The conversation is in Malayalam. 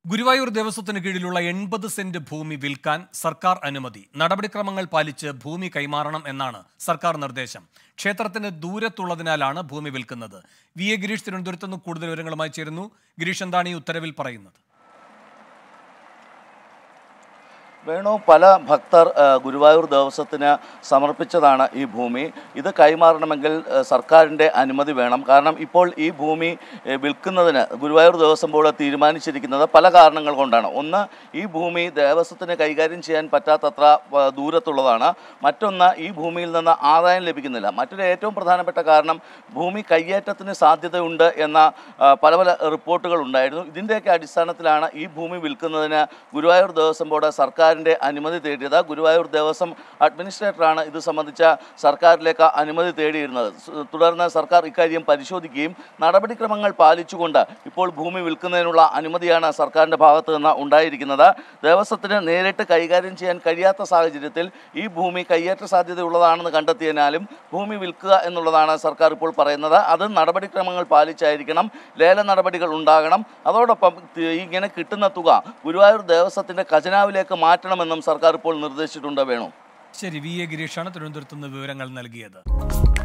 ഗുരുവായൂർ ദേവസ്വത്തിന് കീഴിലുള്ള എൺപത് സെന്റ് ഭൂമി വിൽക്കാൻ സർക്കാർ അനുമതി നടപടിക്രമങ്ങൾ പാലിച്ച് ഭൂമി കൈമാറണം എന്നാണ് സർക്കാർ നിർദ്ദേശം ക്ഷേത്രത്തിന് ദൂരത്തുള്ളതിനാലാണ് ഭൂമി വിൽക്കുന്നത് വി എ ഗിരീഷ് തിരുവനന്തപുരത്ത് നിന്ന് കൂടുതൽ വിവരങ്ങളുമായി ചേരുന്നു ഗിരീഷ് എന്താണ് ഈ ഉത്തരവിൽ പറയുന്നത് വേണു പല ഭക്തർ ആ, ഗുരുവായൂർ ദേവസ്വത്തിന് സമർപ്പിച്ചതാണ് ഈ ഭൂമി ഇത് കൈമാറണമെങ്കിൽ ആ, സർക്കാരിൻ്റെ അനുമതി വേണം കാരണം ഇപ്പോൾ ഈ ഭൂമി ഏ, വിൽക്കുന്നതിന് ഗുരുവായൂർ ദേവസ്വം ബോർഡ് തീരുമാനിച്ചിരിക്കുന്നത് പല കാരണങ്ങൾ കൊണ്ടാണ് ഒന്ന് ഈ ഭൂമി ദേവസ്വത്തിന് കൈകാര്യം ചെയ്യാൻ പറ്റാത്തത്ര ആ, ദൂരത്തുള്ളതാണ് മറ്റൊന്ന് ഈ ഭൂമിയിൽ നിന്ന് ആദായം ലഭിക്കുന്നില്ല മറ്റൊരു ഏറ്റവും പ്രധാനപ്പെട്ട കാരണം ഭൂമി കയ്യേറ്റത്തിന് സാധ്യതയുണ്ട് എന്ന ആ, പല പല റിപ്പോർട്ടുകൾ ഉണ്ടായിരുന്നു ഇതിൻ്റെയൊക്കെ അടിസ്ഥാനത്തിലാണ് ഈ ഭൂമി വിൽക്കുന്നതിന് ഗുരുവായൂർ ദേവസ്വം ബോർഡ് സർക്കാരിൻ്റെ അനുമതി തേടിയത് ഗുരുവായൂർ ദേവസ്വം അഡ്മിനിസ്ട്രേറ്ററാണ് ഇത് സംബന്ധിച്ച സർക്കാരിലേക്ക് അനുമതി തേടിയിരുന്നത് സ് തുടർന്ന് സർക്കാർ ഇക്കാര്യം പരിശോധിക്കുകയും നടപടിക്രമങ്ങൾ പാലിച്ചുകൊണ്ട് ഇപ്പോൾ ഭൂമി വിൽക്കുന്നതിനുള്ള അനുമതിയാണ് സർക്കാരിൻ്റെ ഭാഗത്ത് നിന്ന് ഉണ്ടായിരിക്കുന്നത് ദേവസ്വത്തിന് നേരിട്ട് കൈകാര്യം ചെയ്യാൻ കഴിയാത്ത സാഹചര്യത്തിൽ ഈ ഭൂമി കയ്യേറ്റ സാധ്യതയുള്ളതാണെന്ന് കണ്ടെത്തിയതിനാലും ഭൂമി വിൽക്കുക എന്നുള്ളതാണ് സർക്കാർ ഇപ്പോൾ പറയുന്നത് അത് നടപടിക്രമങ്ങൾ പാലിച്ചായിരിക്കണം ലേല നടപടികൾ ഉണ്ടാകണം അതോടൊപ്പം തി- ഇങ്ങനെ കിട്ടുന്ന തുക ഗുരുവായൂർ ദേവസ്വത്തിൻ്റെ ഖജനാവിലേക്ക് മാറ്റണമെന്നും സർക്കാർ ഇപ്പോൾ നിർദ്ദേശിച്ചിട്ടുണ്ട് വേണു ശരി വി എ ഗിരീഷാണ് തിരുവനന്തപുരത്ത് നിന്ന് വിവരങ്ങൾ നൽകിയത്